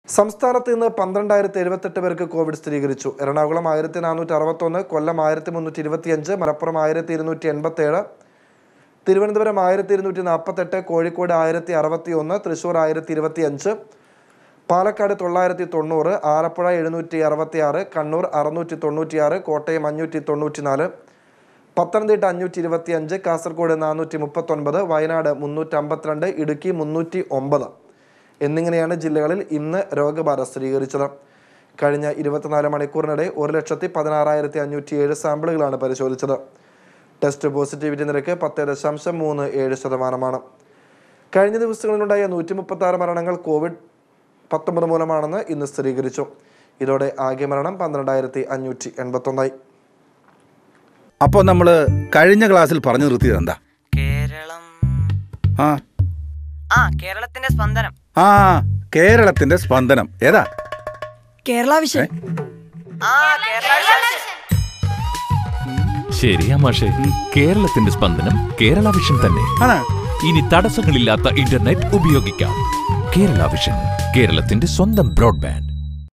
സംസ്ഥാനത്ത് ഇന്ന് പന്ത്രണ്ടായിരത്തി എഴുപത്തെട്ട് പേർക്ക് കോവിഡ് സ്ഥിരീകരിച്ചു എറണാകുളം ആയിരത്തി നാനൂറ്റി അറുപത്തൊന്ന് കൊല്ലം ആയിരത്തി മുന്നൂറ്റി ഇരുപത്തിയഞ്ച് മലപ്പുറം ആയിരത്തി ഇരുന്നൂറ്റി എൺപത്തേഴ് തിരുവനന്തപുരം ആയിരത്തി ഇരുന്നൂറ്റി നാൽപ്പത്തെട്ട് കോഴിക്കോട് ആയിരത്തി അറുപത്തി ഒന്ന് തൃശ്ശൂർ ആയിരത്തി ഇരുപത്തിയഞ്ച് പാലക്കാട് തൊള്ളായിരത്തി തൊണ്ണൂറ് ആലപ്പുഴ എഴുന്നൂറ്റി അറുപത്തി ആറ് കണ്ണൂർ അറുന്നൂറ്റി തൊണ്ണൂറ്റിയാറ് കോട്ടയം അഞ്ഞൂറ്റി തൊണ്ണൂറ്റിനാല് പത്തനംതിട്ട അഞ്ഞൂറ്റി ഇരുപത്തി അഞ്ച് കാസർഗോഡ് നാനൂറ്റി മുപ്പത്തൊൻപത് വയനാട് മുന്നൂറ്റി അമ്പത്തിരണ്ട് ഇടുക്കി മുന്നൂറ്റി ഒമ്പത് എന്നിങ്ങനെയാണ് ജില്ലകളിൽ ഇന്ന് രോഗബാധ സ്ഥിരീകരിച്ചത് കഴിഞ്ഞ ഇരുപത്തിനാല് മണിക്കൂറിനിടെ ഒരു ലക്ഷത്തി പതിനാറായിരത്തി അഞ്ഞൂറ്റി ഏഴ് സാമ്പിളുകളാണ് പരിശോധിച്ചത് ടെസ്റ്റ് പോസിറ്റിവിറ്റി നിരക്ക് പത്ത് ദശാംശം മൂന്ന് ഏഴ് ശതമാനമാണ് കഴിഞ്ഞ ദിവസങ്ങളിലുണ്ടായ നൂറ്റി മുപ്പത്തി ആറ് മരണങ്ങൾ കോവിഡ് പത്തൊമ്പത് മൂലമാണെന്ന് ഇന്ന് സ്ഥിരീകരിച്ചു ഇതോടെ ആകെ മരണം പന്ത്രണ്ടായിരത്തി അഞ്ഞൂറ്റി എൺപത്തൊന്നായി അപ്പോൾ നമ്മൾ കഴിഞ്ഞ ക്ലാസ്സിൽ പറഞ്ഞു നിർത്തിയത് എന്താ കേരളം ആ ആ കേരളത്തിന്റെ സ്പന്ദനം ആ കേരളത്തിന്റെ സ്പന്ദനം ഏതാ കേരള വിഷൻ ആ കേരള ശരിയാ മാഷെ കേരളത്തിന്റെ സ്പന്ദനം കേരള വിഷൻ തന്നെ ആണ് ഇനി തടസ്സങ്ങളില്ലാത്ത ഇന്റർനെറ്റ് ഉപയോഗിക്കാം കേരള വിഷൻ കേരളത്തിന്റെ സ്വന്തം ബ്രോഡ്ബാൻഡ്